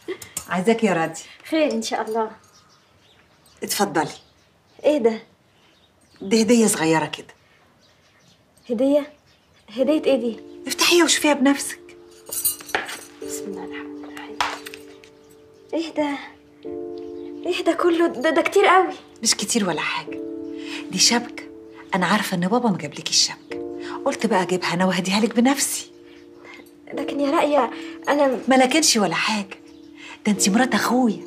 عايزاك يا راضي خير ان شاء الله اتفضلي ايه ده دي هديه صغيره كده هديه هديه ايه دي افتحيها وشوفيها بنفسك بسم الله الرحمن الرحيم ايه ده ايه ده كله ده, ده كتير قوي مش كتير ولا حاجه دي شبكه انا عارفه ان بابا ما جابلكيش الشبكه قلت بقى اجيبها انا وهديها لك بنفسي لكن يا رأية انا ما لكنش ولا حاجه ده انت مرات اخويا